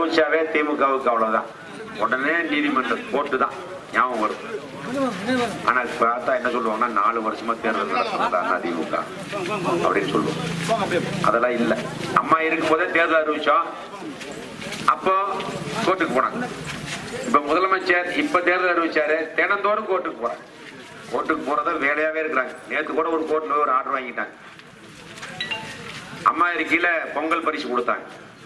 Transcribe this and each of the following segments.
அறிவிச்சாவே திமுகவுக்கு அவ்வளவுதான் உடனே நீதிமன்றம் கோர்ட்டு தான் ஞாபகம் வரும் ஆனா பார்த்தா என்ன சொல்லுவாங்கன்னா நாலு வருஷமா தேர்தல் நடத்துறதா திமுக அப்படின்னு சொல்லுவோம் அதெல்லாம் இல்ல அம்மா இருக்கும் போதே தேர்தல் அறிவிச்சோம் அப்போ கோர்ட்டுக்கு போனாங்க இப்ப முதலமைச்சர் இப்ப தேர்தல் அறிவிச்சாரு தினந்தோறும் கோர்ட்டுக்கு போறாங்க கோர்ட்டுக்கு போறத வேலையாவே இருக்கிறாங்க நேத்து கூட ஒரு கோர்ட்ல போய் ஒரு ஆர்டர் வாங்கிட்டாங்க அம்மா இருக்கையில பொங்கல் பரிசு கொடுத்தாங்க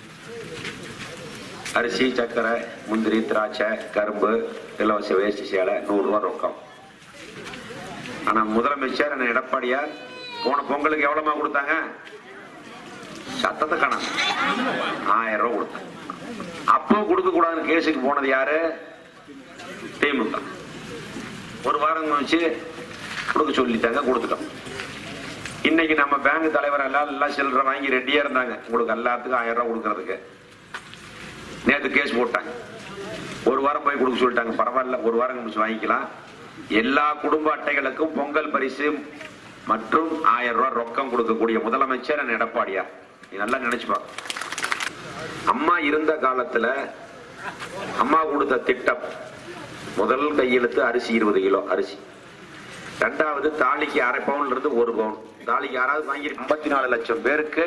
அரிசி சர்க்கரை முந்திரி திராட்சை கரும்பு இலவச வேஷ்டி சேலை நூறு ரூபாய் ரொக்கம் ஆனா முதலமைச்சர் அண்ணன் எடப்பாடியார் போன பொங்கலுக்கு எவ்வளவுமா கொடுத்தாங்க சத்தத்தை காணாம ஆயிரம் ரூபாய் கொடுத்தாங்க அப்போ கொடுக்க கூடாதுன்னு கேஸுக்கு போனது யாரு திமுக ஒரு வாரம் கழிச்சு கொடுக்க சொல்லிட்டாங்க கொடுத்துட்டோம் இன்னைக்கு நம்ம பேங்க் தலைவர் எல்லாம் எல்லாம் சில்லறை வாங்கி ரெடியா இருந்தாங்க உங்களுக்கு எல்லாத்துக்கும் ஆயிரம் ரூபாய் கொடுக்கறதுக்கு நேத்து கேஸ் போட்டாங்க ஒரு வாரம் போய் கொடுக்க சொல்லிட்டாங்க பரவாயில்ல ஒரு வாரம் கழிச்சு வாங்கிக்கலாம் எல்லா குடும்ப அட்டைகளுக்கும் பொங்கல் பரிசு மற்றும் ஆயிரம் ரூபாய் ரொக்கம் கொடுக்கக்கூடிய முதலமைச்சர் அண்ணன் எடப்பாடியார் நீ நல்லா நினைச்சுப்பா அம்மா இருந்த காலத்துல அம்மா கொடுத்த திட்டம் முதல் கையெழுத்து அரிசி இருபது கிலோ அரிசி ரெண்டாவது தாலிக்கு அரை பவுன்ல இருந்து ஒரு பவுன் தாலிக்கு யாராவது வாங்கி ஐம்பத்தி நாலு லட்சம் பேருக்கு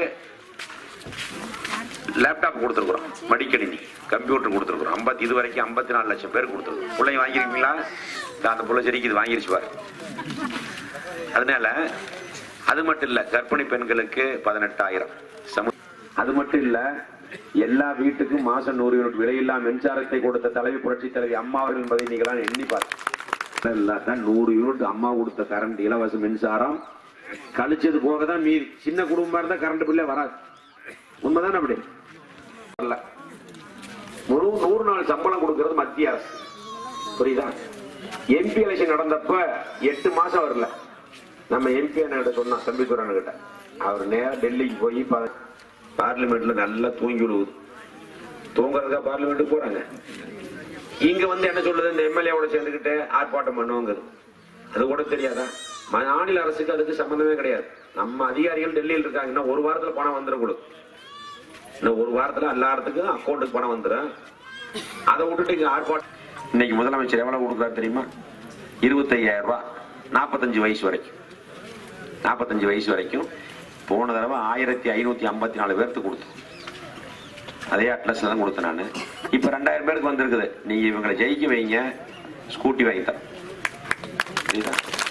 லேப்டாப் கொடுத்துருக்குறோம் மடிக்கணினி கம்ப்யூட்டர் கொடுத்துருக்குறோம் ஐம்பத்தி இது வரைக்கும் ஐம்பத்தி நாலு லட்சம் பேர் கொடுத்துருக்கோம் பிள்ளைங்க வாங்கியிருக்கீங்களா இந்த அந்த புள்ள செடிக்கு இது வாங்கிருச்சு பாரு அதனால அது மட்டும் இல்ல கர்ப்பிணி பெண்களுக்கு பதினெட்டாயிரம் சமு அது மட்டும் இல்ல எல்லா வீட்டுக்கும் மாசம் நூறு யூனிட் விலையில்லா மின்சாரத்தை கொடுத்த தலைவி புரட்சி தலைவி அம்மா அவர்கள் என்பதை நீங்களாம் எண்ணி பார்த்து இல்லாட்டா நூறு யூனிட் அம்மா கொடுத்த கரண்ட் இலவச மின்சாரம் கழிச்சது போக தான் மீதி சின்ன குடும்பமா இருந்தா கரண்ட் பில்லே வராது உண்மைதானே அப்படி வரல ஒரு நூறு நாள் சம்பளம் கொடுக்கிறது மத்திய அரசு புரியுதா எம்பி எலெக்ஷன் நடந்தப்ப எட்டு மாசம் வரல நம்ம எம்பி என்ன சொன்னா தம்பித்துறன் கிட்ட அவர் நேரா டெல்லிக்கு போய் பா- பார்லிமெண்ட்ல நல்லா தூங்கி விடுவது தூங்குறதுக்கா பார்லிமெண்ட்டுக்கு போறாங்க இங்க வந்து என்ன சொல்லுது இந்த எம்எல்ஏவோட சேர்ந்துக்கிட்டு ஆர்ப்பாட்டம் பண்ணுவோங்குது அது கூட தெரியாதா மாநில அரசுக்கு அதுக்கு சம்பந்தமே கிடையாது நம்ம அதிகாரிகள் டெல்லியில் இருக்காங்க இன்னும் ஒரு வாரத்துல பணம் வந்துடும் இன்னும் ஒரு வாரத்துல எல்லாத்துக்கும் அக்கௌண்ட்டுக்கு பணம் வந்துடும் அதை விட்டுட்டு இங்க ஆர்ப்பாட்டம் இன்னைக்கு முதலமைச்சர் எவ்வளவு கொடுக்குறாரு தெரியுமா இருபத்தையாயிரம் ரூபாய் நாற்பத்தஞ்சு வயசு வரைக்கும் நாற்பத்தஞ்சு வயசு வரைக்கும் போன தடவை ஆயிரத்தி ஐநூத்தி ஐம்பத்தி நாலு பேர்த்துக்கு கொடுத்தோம் அதே அட்லஸ்ல தான் கொடுத்தேன் நான் இப்ப ரெண்டாயிரம் பேருக்கு வந்திருக்குது நீங்க இவங்களை ஜெயிக்க வைங்க ஸ்கூட்டி வாங்கி தரேன் புரியுதா?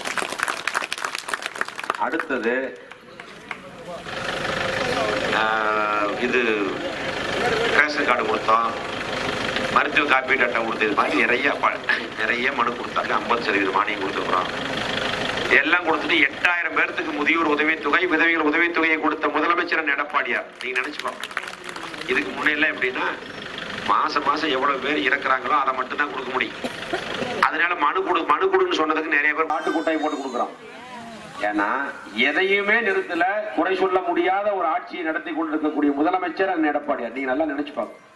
அடுத்தது ஆஹ், இது ரேஷன் கார்டு கொடுத்தோம் மருத்துவ காப்பீட்டு அட்டை கொடுத்தது இது மாதிரி நிறைய ப- நிறைய மனு கொடுத்தாங்க ஐம்பது சதவீத மானியம் கொடுத்துருக்குறோம் எல்லாம் கொடுத்துட்டு எட்டாயிரம் பேர்த்துக்கு முதியோர் உதவித்தொகை விதவைகள் உதவித்தொகையை கொடுத்த முதலமைச்சர் எடப்பாடியார் நீங்க நினைச்சுக்கோங்க இதுக்கு முன்னையெல்லாம் எப்படின்னா மாசம் மாசம் எவ்வளவு பேர் இறக்குறாங்களோ அதை மட்டும் தான் கொடுக்க முடியும் அதனால மனு கொடு மனு கொடுன்னு சொன்னதுக்கு நிறைய பேர் பாட்டு கூட்டாய் போட்டு கொடுக்குறோம் ஏன்னா எதையுமே நிறுத்தல குறை சொல்ல முடியாத ஒரு ஆட்சியை நடத்தி கொண்டிருக்கக்கூடிய முதலமைச்சர் அண்ணன் எடப்பாடியார் நீங்க நல்லா நினைச்சு பாருங்க